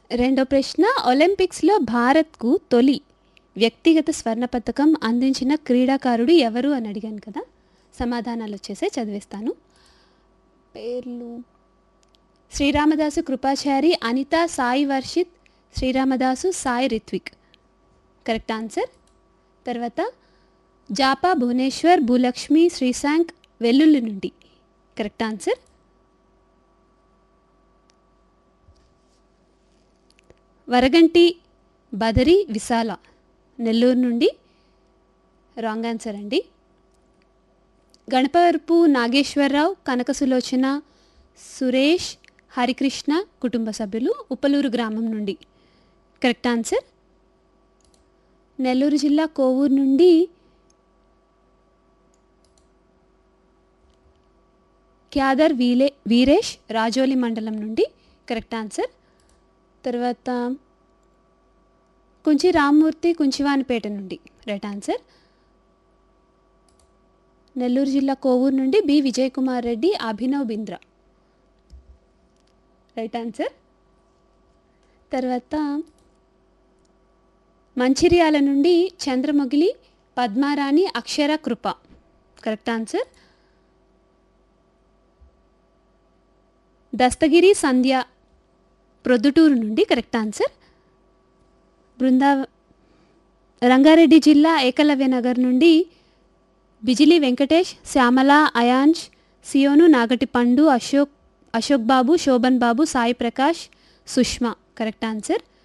రెండో ప్రశ్న ఒలింపిక్స్లో భారత్కు తొలి వ్యక్తిగత స్వర్ణ పథకం అందించిన క్రీడాకారుడు ఎవరు అని అడిగాను కదా సమాధానాలు వచ్చేసే చదివిస్తాను పేర్లు శ్రీరామదాసు కృపాచారి అనిత సాయి వర్షిత్ శ్రీరామదాసు సాయి రిత్విక్ కరెక్ట్ ఆన్సర్ తర్వాత జాపా భువనేశ్వర్ భూలక్ష్మి శ్రీశాంక్ వెల్లుల్లి నుండి కరెక్ట్ ఆన్సర్ వరగంటి బదరి విశాల నెల్లూరు నుండి రాంగ్ ఆన్సర్ అండి గణపవరపు నాగేశ్వరరావు కనక సులోచన సురేష్ హరికృష్ణ కుటుంబ సభ్యులు ఉప్పలూరు గ్రామం నుండి కరెక్ట్ ఆన్సర్ నెల్లూరు జిల్లా కోవూరు నుండి క్యాదర్ వీలే వీరేష్ రాజోలి మండలం నుండి కరెక్ట్ ఆన్సర్ తర్వాత కుంచి రామ్మూర్తి కుంచివానిపేట నుండి రైట్ ఆన్సర్ నెల్లూరు జిల్లా కోవూరు నుండి B Vijay Kumar Reddy Abhinav Bindra right answer తర్వాత మంచిర్యాల నుండి చంద్రమొగిలి పద్మారాణి అక్షర కృప కరెక్ట్ ఆన్సర్ దస్తగిరి సంధ్య ప్రొద్దుటూరు నుండి కరెక్ట్ ఆన్సర్ బృందా రంగారెడ్డి జిల్లా ఏకలవ్య నగర్ నుండి బిజిలి వెంకటేష్ శ్యామల అయాంష్ సియోను నాగటి పండు అశోక్ అశోక్ బాబు శోభన్ బాబు సాయి ప్రకాష్ సుష్మా కరెక్ట్ ఆన్సర్